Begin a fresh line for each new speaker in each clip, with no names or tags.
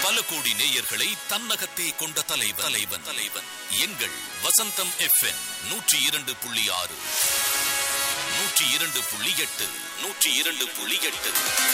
பல கோடி நேயர்களை தன்னகத்தே கொண்ட தலைவன் தலைவன் தலைவன் எங்கள் வசந்தம் எஃப்எம் நூற்றி இரண்டு புள்ளி ஆறு நூற்றி இரண்டு புள்ளி எட்டு நூற்றி இரண்டு புள்ளி எட்டு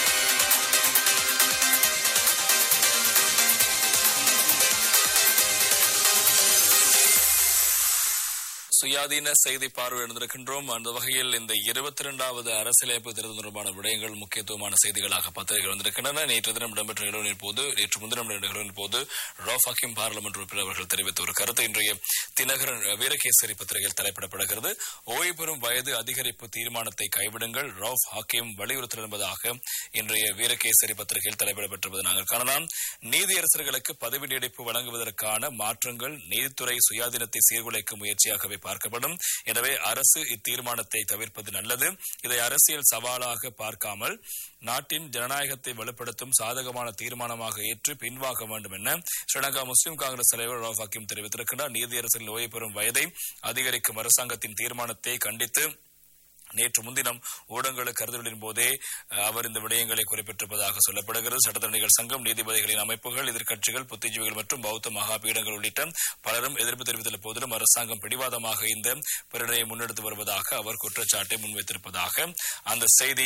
சுயாதீன செய்தி பார்வை எழுந்திருக்கின்றோம் அந்த வகையில் இந்த இருபத்தி இரண்டாவது அரசியலமைப்பு தேர்தல் தொடர்பான விடயங்கள் முக்கியத்துவமான செய்திகளாக பத்திரிகைகள் வந்திருக்கின்றன நேற்று தினம் இடம்பெற்ற நிகழ்வின் போது நேற்று முன்தினம் நடந்த நிகழ்வின் போது ராஃப் ஹக்கீம் பார்லமெண்ட் உறுப்பினர் அவர்கள் தெரிவித்த ஒரு கருத்து இன்றைய தினகரன் வீரகேசரி பத்திரிகையில் தலைப்பிடப்படுகிறது ஓய்வு பெறும் வயது அதிகரிப்பு தீர்மானத்தை கைவிடுங்கள் ராஃப் ஹக்கீம் வலியுறுத்தல் என்பதாக இன்றைய வீரகேசரி பத்திரிகையில் தலைப்பிடப்பட்டிருப்பது நாங்கள் காணலாம் நீதியரசர்களுக்கு பதவி நீடிப்பு வழங்குவதற்கான மாற்றங்கள் நீதித்துறை சுயாதீனத்தை சீர்குலைக்கும் முயற்சியாகவே பார்க்கப்படும் எனவே அரசு இத்தீர்மானத்தை தவிர்ப்பது நல்லது இதை அரசியல் சவாலாக பார்க்காமல் நாட்டின் ஜனநாயகத்தை வலுப்படுத்தும் சாதகமான தீர்மானமாக ஏற்று பின்வாங்க வேண்டும் என ஸ்ரீலங்கா முஸ்லிம் காங்கிரஸ் தலைவர் ரவுஃப் ஹக்கீம் தெரிவித்திருக்கிறார் நீதியரசில் ஓய்வு பெறும் வயதை அதிகரிக்கும் அரசாங்கத்தின் தீர்மானத்தை கண்டித்து நேற்று முன்தினம் ஊடகங்களுக்கு கருதுகளின் போதே அஹ், அவர் இந்த விடயங்களை குறிப்பிட்டிருப்பதாக சொல்லப்படுகிறது சட்டத்தரணிகள் சங்கம் நீதிபதிகளின் அமைப்புகள் எதிர்க்கட்சிகள் புத்திஜீவிகள் மற்றும் பௌத்த மகாபீடங்கள் உள்ளிட்ட பலரும் எதிர்ப்பு தெரிவித்துள்ள போதிலும் அரசாங்கம் பிடிவாதமாக இந்த பிரணையை முன்னெடுத்து வருவதாக அவர் குற்றச்சாட்டை முன்வைத்திருப்பதாக அந்த செய்தி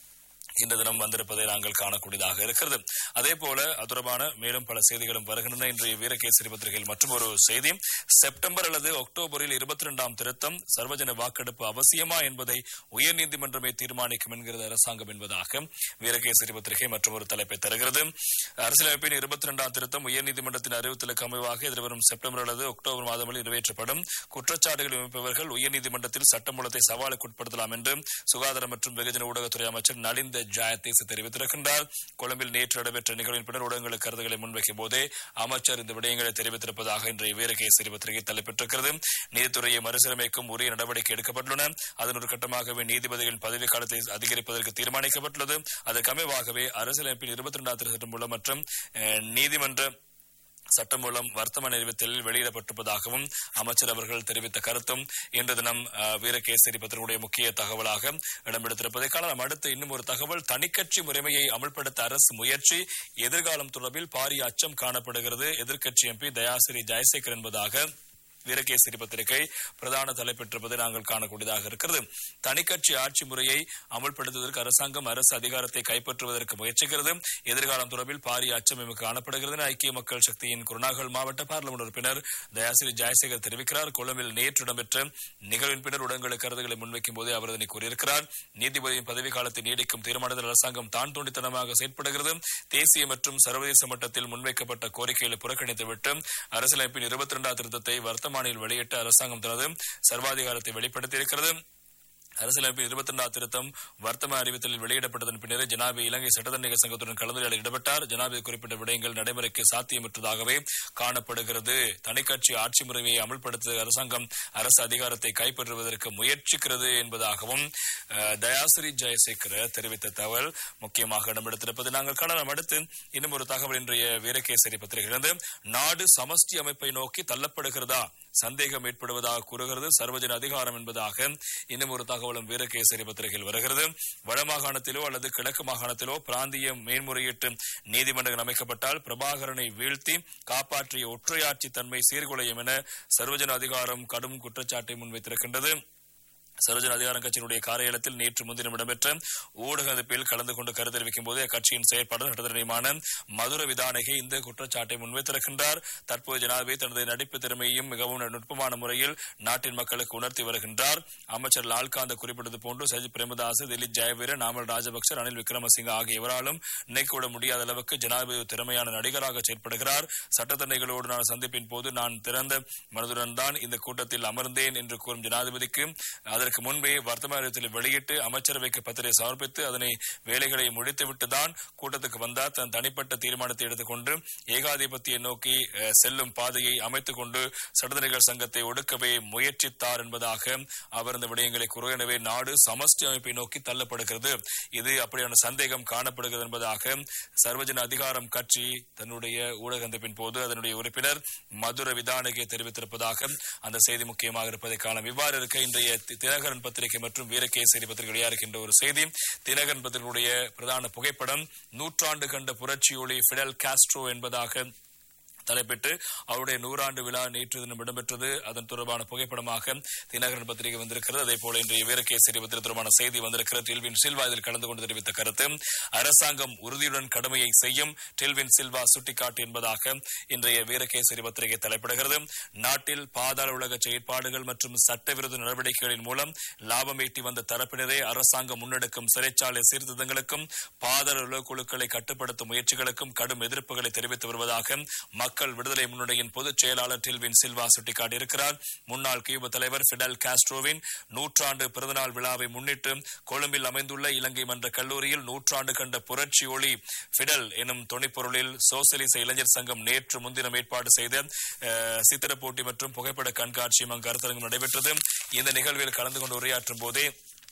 இந்த தினம் வந்திருப்பதை நாங்கள் காணக்கூடியதாக இருக்கிறது அதே போல அது தொடர்பான மேலும் பல செய்திகளும் வருகின்றன இன்றைய வீரகேசரி பத்திரிகையில் மற்றும் ஒரு செய்தி செப்டம்பர் அல்லது அக்டோபரில் இருபத்தி இரண்டாம் திருத்தம் சர்வஜன வாக்கெடுப்பு அவசியமா என்பதை உயர்நீதிமன்றமே தீர்மானிக்கும் என்கிறது அரசாங்கம் என்பதாக வீரகேசரி பத்திரிகை மற்றும் ஒரு தலைப்பை தருகிறது அரசியலமைப்பின் இருபத்தி இரண்டாம் திருத்தம் உயர்நீதிமன்றத்தின் அறிவுறுத்தலுக்கு அமைவாக எதிர்வரும் செப்டம்பர் அல்லது அக்டோபர் மாதங்களில் நிறைவேற்றப்படும் குற்றச்சாட்டுகள் அமைப்பவர்கள் உயர்நீதிமன்றத்தில் சட்டமூலத்தை சவாலுக்கு உட்படுத்தலாம் என்று சுகாதார மற்றும் வெகுஜன ஊடகத்துறை அமைச்சர் நலிந்த ஜாயதேச தெரிவித்திருக்கின்றார் கொழும்பில் நேற்று நடைபெற்ற நிகழ்வின் பின்னர் ஊடகங்களுக்கு கருத்துக்களை முன்வைக்கும் போதே அமைச்சர் இந்த விடயங்களை தெரிவித்திருப்பதாக இன்றைய வீரகேசரி பத்திரிகை தலைப்பெற்றிருக்கிறது நீதித்துறையை மறுசீரமைக்கும் உரிய நடவடிக்கை எடுக்கப்பட்டுள்ளன அதன் ஒரு கட்டமாகவே நீதிபதிகளின் பதவி காலத்தை அதிகரிப்பதற்கு தீர்மானிக்கப்பட்டுள்ளது அதற்கு அமைவாகவே அரசியலமைப்பின் இருபத்தி இரண்டாம் திருத்தம் மூலம் மற்றும் அஹ், நீதிமன்ற சட்டம் மூலம் வர்த்தமானி அறிவித்தலில் வெளியிடப்பட்டிருப்பதாகவும் அமைச்சர் அவர்கள் தெரிவித்த கருத்தும் இன்று தினம் அஹ், வீரகேசரி பத்திரிகையுடைய முக்கிய தகவலாக இடம்பெடுத்திருப்பதை காணலாம் அடுத்து இன்னும் ஒரு தகவல் தனிக்கட்சி முறைமையை அமல்படுத்த அரசு முயற்சி எதிர்காலம் தொடர்பில் பாரிய அச்சம் காணப்படுகிறது எதிர்க்கட்சி எம்பி தயாசிரி ஜெயசேகர் என்பதாக வீரகேசரி பத்திரிகை பிரதான தலைப்பெற்றிருப்பதை நாங்கள் காணக்கூடியதாக இருக்கிறது தனிக்கட்சி ஆட்சி முறையை அமல்படுத்துவதற்கு அரசாங்கம் அரசு அதிகாரத்தை கைப்பற்றுவதற்கு முயற்சிக்கிறது எதிர்காலம் தொடர்பில் பாரிய அச்சம் எமக்கு காணப்படுகிறது என ஐக்கிய மக்கள் சக்தியின் குருநாகல் மாவட்ட பார்லமெண்ட் உறுப்பினர் தயாசிரி ஜெயசேகர் தெரிவிக்கிறார் கொழும்பில் நேற்று இடம்பெற்ற நிகழ்வின் பின்னர் உடன்களுக்கு கருத்துக்களை முன்வைக்கும் போதே அவர் இதனை கூறியிருக்கிறார் நீதிபதியின் பதவி காலத்தை நீடிக்கும் தீர்மானத்தில் அரசாங்கம் தான் தோண்டித்தனமாக செயற்படுகிறது தேசிய மற்றும் சர்வதேச மட்டத்தில் முன்வைக்கப்பட்ட கோரிக்கைகளை புறக்கணித்துவிட்டு அரசியலமைப்பின் இருபத்தி இரண்டாம் திருத்தத்தை வர்த்தமானியில் வெளியிட்டு அரசாங்கம் தனது சர்வாதிகாரத்தை வெளிப்படுத்தியிருக்கிறது அரசியலமைப்பின் இருபத்தி இரண்டாம் திருத்தம் வர்த்தம அறிவித்தலில் வெளியிடப்பட்டதன் பின்னர் ஜனாபி இலங்கை சட்டத்தரணிகள் சங்கத்துடன் கலந்துரையாடல் ஈடுபட்டார் ஜனாபி குறிப்பிட்ட விடயங்கள் நடைமுறைக்கு சாத்தியமற்றதாகவே காணப்படுகிறது தனிக்கட்சி ஆட்சி முறையை அமல்படுத்த அரசாங்கம் அரசு அதிகாரத்தை கைப்பற்றுவதற்கு முயற்சிக்கிறது என்பதாகவும் அஹ், தயாசிரி ஜெயசேகர தெரிவித்த தகவல் முக்கியமாக இடம்பெடுத்திருப்பது நாங்கள் காணலாம் அடுத்து இன்னும் ஒரு தகவல் இன்றைய வீரகேசரி பத்திரிகையிலிருந்து நாடு சமஷ்டி அமைப்பை நோக்கி தள்ளப்படுகிறதா சந்தேகம் ஏற்படுவதாக கூறுகிறது சர்வஜன அதிகாரம் என்பதாக இன்னும் ஒரு தகவலும் வீரகேசரி பத்திரிகையில் வருகிறது வடமாகாணத்திலோ அல்லது கிழக்கு மாகாணத்திலோ பிராந்திய மேன்முறையீட்டு நீதிமன்றங்கள் அமைக்கப்பட்டால் பிரபாகரனை வீழ்த்தி காப்பாற்றிய ஒற்றையாட்சி தன்மை சீர்குலையும் என சர்வஜன அதிகாரம் கடும் குற்றச்சாட்டை முன்வைத்திருக்கின்றது சரோஜன அதிகாரம் கட்சியினுடைய காரியாலயத்தில் நேற்று முன்தினம் இடம்பெற்ற ஊடக சந்திப்பில் கலந்து கொண்டு கருத்து தெரிவிக்கும் போது அக்கட்சியின் செயற்பாளர் சட்டத்தரணியுமான மதுர விதானகை இந்த குற்றச்சாட்டை முன்வைத்திருக்கின்றார் தற்போது ஜனாதிபதி தனது நடிப்பு திறமையையும் மிகவும் நுட்பமான முறையில் நாட்டின் மக்களுக்கு உணர்த்தி வருகின்றார் அமைச்சர் லால்காந்த குறிப்பிட்டது போன்று சஜித் பிரேமதாஸ் திலீப் ஜெயவீர நாமல் ராஜபக்ச ரணில் விக்ரமசிங்க ஆகியவராலும் நினைக்கூட முடியாத அளவுக்கு ஜனாதிபதி ஒரு திறமையான நடிகராக செயற்படுகிறார் சட்டத்தரணிகளோடு நான் சந்திப்பின் போது நான் திறந்த மனதுடன் தான் இந்த கூட்டத்தில் அமர்ந்தேன் என்று கூறும் ஜனாதிபதிக்கு அதற்கு முன்பே வர்த்தமானத்தில் வெளியிட்டு அமைச்சரவைக்கு பத்திரை சமர்ப்பித்து அதனை வேலைகளை முடித்துவிட்டு தான் கூட்டத்துக்கு வந்தார் தன் தனிப்பட்ட தீர்மானத்தை எடுத்துக்கொண்டு ஏகாதிபத்தியை நோக்கி அஹ், செல்லும் பாதையை அமைத்துக் கொண்டு சட்டத்தரணிகள் சங்கத்தை ஒடுக்கவே முயற்சித்தார் என்பதாக அவர் இந்த விடயங்களை கூறுகிறார் எனவே நாடு சமஷ்டி அமைப்பை நோக்கி தள்ளப்படுகிறது இது அப்படியான சந்தேகம் காணப்படுகிறது என்பதாக சர்வஜன அதிகாரம் கட்சி தன்னுடைய ஊடக சந்திப்பின் போது அதனுடைய உறுப்பினர் மதுர விதானகை தெரிவித்திருப்பதாக அந்த செய்தி முக்கியமாக இருப்பதை காணலாம் இவ்வாறு இருக்க இன்றைய தி- தினகரன் தினகரன் பத்திரிகை மற்றும் வீரகேசரி பத்திரிகை வெளியாகின்ற ஒரு செய்தி தினகரன் பத்திரிகையுடைய பிரதான புகைப்படம் நூற்றாண்டு கண்ட புரட்சி ஒளி பிடல் காஸ்ட்ரோ என்பதாக தலைப்பிட்டு அவருடைய நூறாண்டு விழா நேற்று தினம் இடம்பெற்றது அதன் தொடர்பான புகைப்படமாக தினகரன் பத்திரிகை வந்திருக்கிறது அதே போல இன்றைய வீரகேசரி பத்திரிகை தொடர்பான செய்தி வந்திருக்கிறது டில்வின் சில்வா இதில் கலந்து கொண்டு தெரிவித்த கருத்து அரசாங்கம் உறுதியுடன் கடமையை செய்யும் டில்வின் சில்வா சுட்டிக்காட்டு என்பதாக இன்றைய வீரகேசரி பத்திரிகை தலைப்பிடுகிறது நாட்டில் பாதாள உலக செயற்பாடுகள் மற்றும் சட்டவிரோத நடவடிக்கைகளின் மூலம் லாபம் ஈட்டி வந்த தரப்பினரே அரசாங்கம் முன்னெடுக்கும் சிறைச்சாலை சீர்திருத்தங்களுக்கும் பாதாள உலக குழுக்களை கட்டுப்படுத்தும் முயற்சிகளுக்கும் கடும் எதிர்ப்புகளை தெரிவித்து வருவதாக மக்கள் விடுதலை முன்னணியின் பொதுச் செயலாளர் டில்வின் சில்வா சுட்டிக்காட்டியிருக்கிறார் முன்னாள் கியூப தலைவர் பிடல் காஸ்ட்ரோவின் நூற்றாண்டு பிறந்தநாள் விழாவை முன்னிட்டு கொழும்பில் அமைந்துள்ள இலங்கை மன்ற கல்லூரியில் நூற்றாண்டு கண்ட புரட்சி ஒளி பிடல் எனும் துணைப்பொருளில் சோசியலிச இளைஞர் சங்கம் நேற்று முன்தினம் ஏற்பாடு செய்த அஹ், சித்திர போட்டி மற்றும் புகைப்பட கண்காட்சியும் அங்கு கருத்தரங்கம் நடைபெற்றது இந்த நிகழ்வில் கலந்து கொண்டு உரையாற்றும் போதே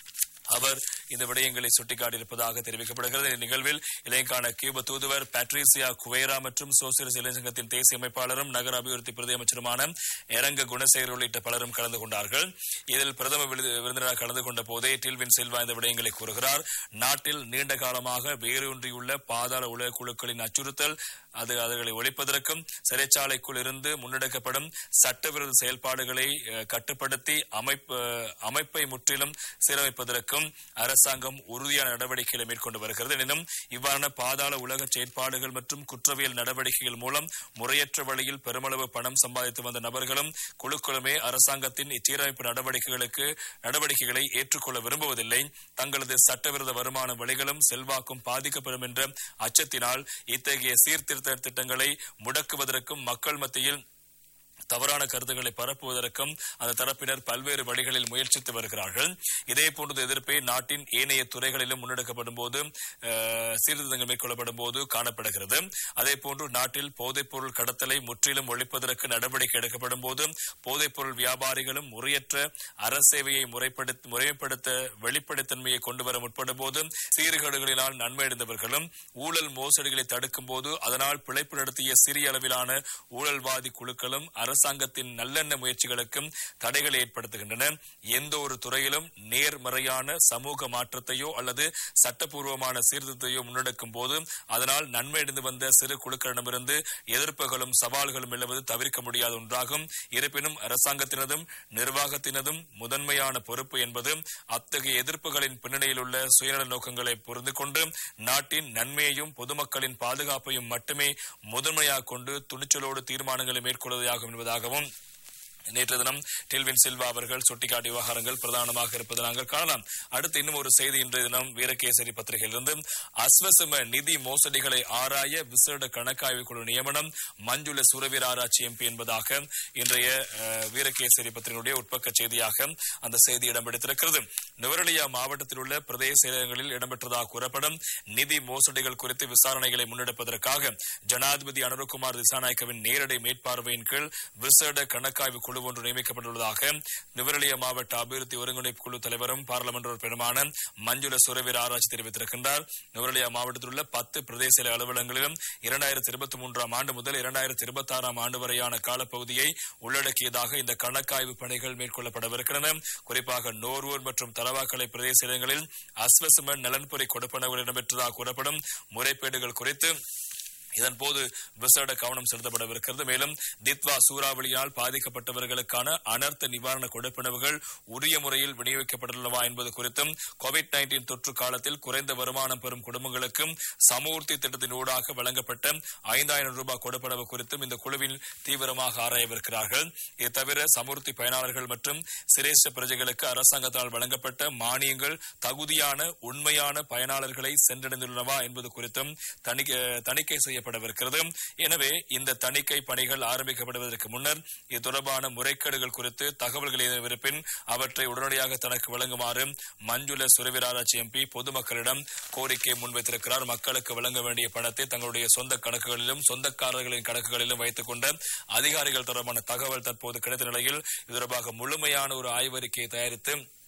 அவர் இந்த விடயங்களை சுட்டிக்காட்டியிருப்பதாக தெரிவிக்கப்படுகிறது இந்த நிகழ்வில் இலங்கைக்கான கியூப தூதுவர் பேட்ரிசியா குவேரா மற்றும் சோசியலிஸ்ட் இளைஞர் சங்கத்தின் தேசிய அமைப்பாளரும் நகர அபிவிருத்தி பிரதி அமைச்சருமான எரங்க குணசேகர் உள்ளிட்ட பலரும் கலந்து கொண்டார்கள் இதில் பிரதம விருது- விருந்தினராக கலந்து கொண்ட போதே டில்வின் செல்வா இந்த விடயங்களை கூறுகிறார் நாட்டில் நீண்ட காலமாக வேரூன்றியுள்ள பாதாள உலக குழுக்களின் அச்சுறுத்தல் அது அதுகளை ஒழிப்பதற்கும் சிறைச்சாலைக்குள் இருந்து முன்னெடுக்கப்படும் சட்டவிரோத செயல்பாடுகளை அஹ், கட்டுப்படுத்தி அமைப்பு அமைப்பை முற்றிலும் சீரமைப்பதற்கும் அரசாங்கம் உறுதியான நடவடிக்கைகளை மேற்கொண்டு வருகிறது எனினும் இவ்வாறான பாதாள உலக செயற்பாடுகள் மற்றும் குற்றவியல் நடவடிக்கைகள் மூலம் முறையற்ற வழியில் பெருமளவு பணம் சம்பாதித்து வந்த நபர்களும் குழுக்களுமே அரசாங்கத்தின் இச்சீரமைப்பு நடவடிக்கைகளுக்கு நடவடிக்கைகளை ஏற்றுக்கொள்ள விரும்புவதில்லை தங்களது சட்டவிரோத வருமான வழிகளும் செல்வாக்கும் பாதிக்கப்படும் என்ற அச்சத்தினால் இத்தகைய சீர்திருத்த திட்டங்களை முடக்குவதற்கும் மக்கள் மத்தியில் தவறான கருத்துக்களை பரப்புவதற்கும் அந்த தரப்பினர் பல்வேறு வழிகளில் முயற்சித்து வருகிறார்கள் இதே போன்ற எதிர்ப்பை நாட்டின் ஏனைய துறைகளிலும் முன்னெடுக்கப்படும் போது அஹ், சீர்திருத்தங்கள் மேற்கொள்ளப்படும் போது காணப்படுகிறது அதே போன்று நாட்டில் போதைப்பொருள் கடத்தலை முற்றிலும் ஒழிப்பதற்கு நடவடிக்கை எடுக்கப்படும் போது போதைப்பொருள் வியாபாரிகளும் முறையற்ற அரசேவையை முறைப்படுத்த முறைப்படுத்த வெளிப்படைத்தன்மையை கொண்டு வர முற்படும் போது சீர்கேடுகளினால் நன்மை அடைந்தவர்களும் ஊழல் மோசடிகளை தடுக்கும் போது அதனால் பிழைப்பு நடத்திய சிறிய அளவிலான ஊழல்வாதி குழுக்களும் அரசாங்கத்தின் நல்லெண்ண முயற்சிகளுக்கும் தடைகளை ஏற்படுத்துகின்றன எந்த ஒரு துறையிலும் நேர்மறையான சமூக மாற்றத்தையோ அல்லது சட்டப்பூர்வமான சீர்திருத்தத்தையோ முன்னெடுக்கும் போது அதனால் நன்மை அடைந்து வந்த சிறு குழுக்களிடமிருந்து எதிர்ப்புகளும் சவால்களும் எழுவது தவிர்க்க முடியாத ஒன்றாகும் இருப்பினும் அரசாங்கத்தினதும் நிர்வாகத்தினதும் முதன்மையான பொறுப்பு என்பது அத்தகைய எதிர்ப்புகளின் பின்னணியில் உள்ள சுயநல நோக்கங்களை புரிந்து கொண்டு நாட்டின் நன்மையையும் பொதுமக்களின் பாதுகாப்பையும் மட்டுமே முதன்மையாக கொண்டு துணிச்சலோடு தீர்மானங்களை மேற்கொள்வதாகும் என்பதாகவும் நேற்று தினம் டில்வின் சில்வா அவர்கள் சுட்டிக்காட்டிய விவகாரங்கள் பிரதானமாக இருப்பதை நாங்கள் காணலாம் அடுத்து இன்னும் ஒரு செய்தி இன்றைய தினம் வீரகேசரி பத்திரிகையிலிருந்து அஸ்வசம நிதி மோசடிகளை ஆராய விசேட கணக்காய்வு குழு நியமனம் மஞ்சுள சுரவீர ஆராய்ச்சி எம்பி என்பதாக இன்றைய அஹ், வீரகேசரி பத்திரிகையுடைய உட்பக்க செய்தியாக அந்த செய்தி இடம்பெடுத்திருக்கிறது நுவரலியா மாவட்டத்தில் உள்ள பிரதேச செயலகங்களில் இடம்பெற்றதாக கூறப்படும் நிதி மோசடிகள் குறித்து விசாரணைகளை முன்னெடுப்பதற்காக ஜனாதிபதி அனுரகுமார் திசாநாயக்கவின் நேரடி மேற்பார்வையின் கீழ் விசேட கணக்காய்வு குழு ஒன்று நியமிக்கப்பட்டுள்ளதாக நுவரெலியா மாவட்ட அபிவிருத்தி ஒருங்கிணைப்பு குழு தலைவரும் பாராளுமன்ற உறுப்பினருமான மஞ்சுள சுரவீர ஆராய்ச்சி தெரிவித்திருக்கின்றார் நுவரெலியா மாவட்டத்தில் உள்ள பத்து பிரதேச செயலக அலுவலகங்களிலும் இரண்டாயிரத்தி இருபத்தி மூன்றாம் ஆண்டு முதல் இரண்டாயிரத்தி இருபத்தி ஆறாம் ஆண்டு வரையான காலப்பகுதியை உள்ளடக்கியதாக இந்த கணக்காய்வு பணிகள் மேற்கொள்ளப்படவிருக்கின்றன குறிப்பாக நோர்வூர் மற்றும் தலவாக்கலை பிரதேச இடங்களில் அஸ்வசுமன் நலன்புரி கொடுப்பனவுகள் இடம்பெற்றதாக கூறப்படும் முறைகேடுகள் குறித்து இதன்போது விசேட கவனம் செலுத்தப்படவிருக்கிறது மேலும் தித்வா சூறாவளியால் பாதிக்கப்பட்டவர்களுக்கான அனர்த்த நிவாரண கொடுப்பனவுகள் உரிய முறையில் விநியோகிக்கப்பட்டுள்ளவா என்பது குறித்தும் கோவிட் நைன்டீன் தொற்று காலத்தில் குறைந்த வருமானம் பெறும் குடும்பங்களுக்கும் சமூர்த்தி திட்டத்தின் ஊடாக வழங்கப்பட்ட ஐந்தாயிரம் ரூபாய் கொடுப்பனவு குறித்தும் இந்த குழுவில் தீவிரமாக ஆராயவிருக்கிறார்கள் இது தவிர சமூர்த்தி பயனாளர்கள் மற்றும் சிரேஷ்ட பிரஜைகளுக்கு அரசாங்கத்தால் வழங்கப்பட்ட மானியங்கள் தகுதியான உண்மையான பயனாளர்களை சென்றடைந்துள்ளனவா என்பது குறித்தும் தணிக்கை தணிக்கை செய்யப்படவிருக்கிறது எனவே இந்த தணிக்கை பணிகள் ஆரம்பிக்கப்படுவதற்கு முன்னர் இது தொடர்பான முறைகேடுகள் குறித்து தகவல்கள் ஏதும் இருப்பின் அவற்றை உடனடியாக தனக்கு வழங்குமாறு மஞ்சுள சுரவிராராட்சி எம்பி பொதுமக்களிடம் கோரிக்கை முன்வைத்திருக்கிறார் மக்களுக்கு வழங்க வேண்டிய பணத்தை தங்களுடைய சொந்த கணக்குகளிலும் சொந்தக்காரர்களின் கணக்குகளிலும் வைத்துக் கொண்ட அதிகாரிகள் தொடர்பான தகவல் தற்போது கிடைத்த நிலையில் இது தொடர்பாக முழுமையான ஒரு ஆய்வறிக்கையை தயாரித்து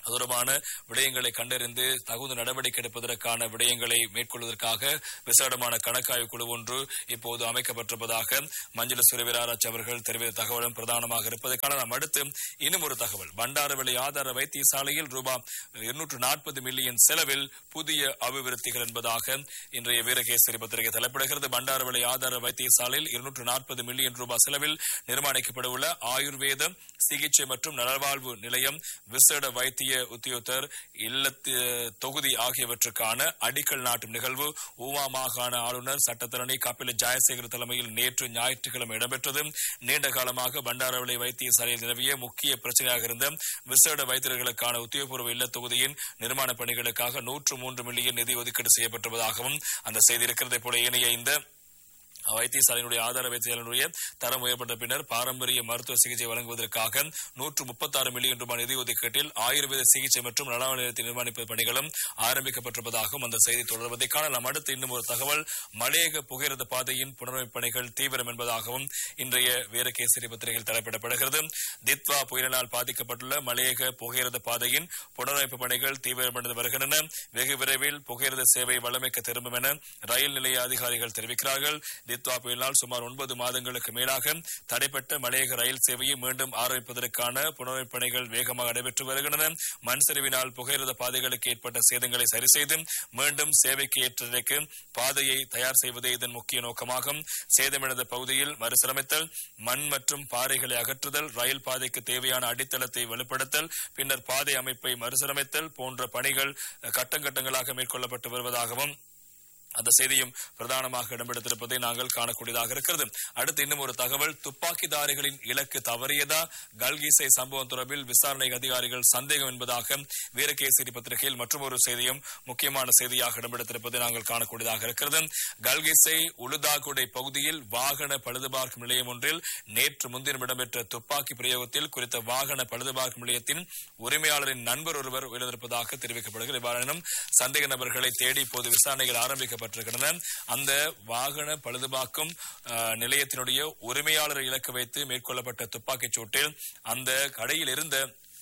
அது தொடர்பான விடயங்களை கண்டறிந்து தகுந்த நடவடிக்கை எடுப்பதற்கான விடயங்களை மேற்கொள்வதற்காக விசேடமான கணக்காய்வு குழு ஒன்று இப்போது அமைக்கப்பட்டிருப்பதாக மஞ்சள் சுரவிராராஜ் அவர்கள் தெரிவித்த தகவலும் பிரதானமாக இருப்பதை காணலாம் அடுத்து இன்னும் ஒரு தகவல் பண்டாரவளி ஆதார வைத்தியசாலையில் ரூபாய் இருநூற்று நாற்பது மில்லியன் செலவில் புதிய அபிவிருத்திகள் என்பதாக இன்றைய வீரகேசரி பத்திரிகை தலைப்பிடுகிறது பண்டாரவளி ஆதார வைத்தியசாலையில் இருநூற்று நாற்பது மில்லியன் ரூபாய் செலவில் நிர்மாணிக்கப்படவுள்ள ஆயுர்வேத சிகிச்சை மற்றும் நலவாழ்வு நிலையம் விசேட வைத்திய உத்தியோகத்தர் இல்லத்து தொகுதி ஆகியவற்றுக்கான அடிக்கல் நாட்டும் நிகழ்வு ஊவா மாகாண ஆளுநர் சட்டத்தரணி கபில ஜெயசேகர் தலைமையில் நேற்று ஞாயிற்றுக்கிழமை இடம்பெற்றது நீண்ட காலமாக பண்டாரவளை வைத்தியசாலையில் நிலவிய முக்கிய பிரச்சனையாக இருந்த விசேட வைத்தியர்களுக்கான உத்தியோகபூர்வ இல்ல தொகுதியின் நிர்மாண பணிகளுக்காக நூற்று மூன்று மில்லியன் நிதி ஒதுக்கீடு செய்யப்பட்டிருப்பதாகவும் அந்த செய்தி இருக்கிறதை போல ஏனைய இந்த வைத்தியசாலையினுடைய ஆதார வைத்தியசாலையினுடைய தரம் உயர்பட்ட பின்னர் பாரம்பரிய மருத்துவ சிகிச்சை வழங்குவதற்காக நூற்று முப்பத்தாறு மில்லியன் ரூபாய் நிதி ஒதுக்கீட்டில் ஆயுர்வேத சிகிச்சை மற்றும் நல நிலையத்தை நிர்மாணிப்பு பணிகளும் ஆரம்பிக்கப்பட்டிருப்பதாகவும் அந்த செய்தி தொடர்வதை காணலாம் அடுத்து இன்னும் ஒரு தகவல் மலையக புகையிரத பாதையின் புனரமைப்பு பணிகள் தீவிரம் என்பதாகவும் இன்றைய வீரகேசரி பத்திரிகையில் தலைப்பிடப்படுகிறது தித்வா புயலினால் பாதிக்கப்பட்டுள்ள மலையக புகையிரத பாதையின் புனரமைப்பு பணிகள் தீவிரமடைந்து வருகின்றன வெகு விரைவில் புகையிரத சேவை வளமைக்க திரும்பும் என ரயில் நிலைய அதிகாரிகள் தெரிவிக்கிறார்கள் தித்வா புயலினால் சுமார் ஒன்பது மாதங்களுக்கு மேலாக தடைப்பட்ட மலையக ரயில் சேவையை மீண்டும் ஆரம்பிப்பதற்கான புனரமைப்பு பணிகள் வேகமாக நடைபெற்று வருகின்றன மண் சரிவினால் புகையிரத பாதைகளுக்கு ஏற்பட்ட சேதங்களை சரி செய்து மீண்டும் சேவைக்கு ஏற்ற நிலைக்கு பாதையை தயார் செய்வதே இதன் முக்கிய நோக்கமாகும் சேதமிழந்த பகுதியில் மறுசீரமைத்தல் மண் மற்றும் பாறைகளை அகற்றுதல் ரயில் பாதைக்கு தேவையான அடித்தளத்தை வலுப்படுத்தல் பின்னர் பாதை அமைப்பை மறுசீரமைத்தல் போன்ற பணிகள் கட்டம் கட்டங்களாக மேற்கொள்ளப்பட்டு வருவதாகவும் அந்த செய்தியும் பிரதானமாக இடம்பெடுத்திருப்பதை நாங்கள் காணக்கூடியதாக இருக்கிறது அடுத்து இன்னும் ஒரு தகவல் துப்பாக்கிதாரிகளின் இலக்கு தவறியதா கல்கிசை சம்பவம் தொடர்பில் விசாரணை அதிகாரிகள் சந்தேகம் என்பதாக வீரகேசரி பத்திரிகையில் மற்றொரு செய்தியும் முக்கியமான செய்தியாக இடம்பெடுத்திருப்பதை நாங்கள் காணக்கூடியதாக இருக்கிறது கல்கிசை உளுதாகுடை பகுதியில் வாகன பழுதுபார்க்கும் நிலையம் ஒன்றில் நேற்று முன்தினம் இடம்பெற்ற துப்பாக்கி பிரயோகத்தில் குறித்த வாகன பழுதுபார்க்கும் நிலையத்தின் உரிமையாளரின் நண்பர் ஒருவர் உயிரிழந்திருப்பதாக தெரிவிக்கப்படுகிறது இவ்வாறானும் சந்தேக நபர்களை தேடி இப்போது விசாரணைகள் ஆரம்பிக்கப்பட்டிருக்கின்றன அந்த வாகன பழுதுபார்க்கும் அஹ், நிலையத்தினுடைய உரிமையாளரை இலக்கு வைத்து மேற்கொள்ளப்பட்ட துப்பாக்கிச் சூட்டில் அந்த கடையில் இருந்த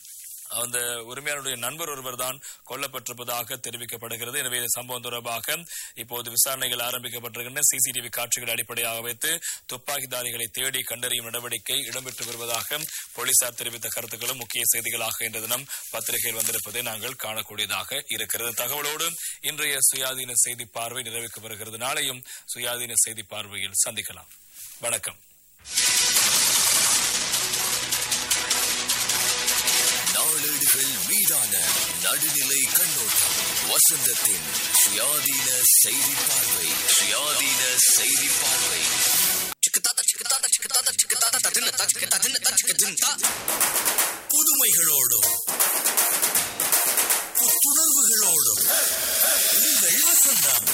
அந்த உரிமையாளருடைய நண்பர் ஒருவர் தான் கொல்லப்பட்டிருப்பதாக தெரிவிக்கப்படுகிறது எனவே இந்த சம்பவம் தொடர்பாக இப்போது விசாரணைகள் ஆரம்பிக்கப்பட்டிருக்கின்றன சிசிடிவி காட்சிகளை அடிப்படையாக வைத்து துப்பாக்கிதாரிகளை தேடி கண்டறியும் நடவடிக்கை இடம்பெற்று வருவதாக போலீசார் தெரிவித்த கருத்துக்களும் முக்கிய செய்திகளாக இன்று தினம் பத்திரிகையில் வந்திருப்பதை நாங்கள் காணக்கூடியதாக இருக்கிறது தகவலோடு இன்றைய சுயாதீன செய்தி பார்வை நிறைவுக்கு வருகிறது நாளையும் சுயாதீன செய்தி பார்வையில் சந்திக்கலாம் வணக்கம்
நாளேடுகள் மீதான நடுநிலை கண்ணோட்டம் வசந்தத்தின் சுயாதீன செய்தி பார்வை சுயாதீன செய்தி பார்வை புதுமைகளோடும் புத்துணர்வுகளோடும் உங்கள் வசந்தம்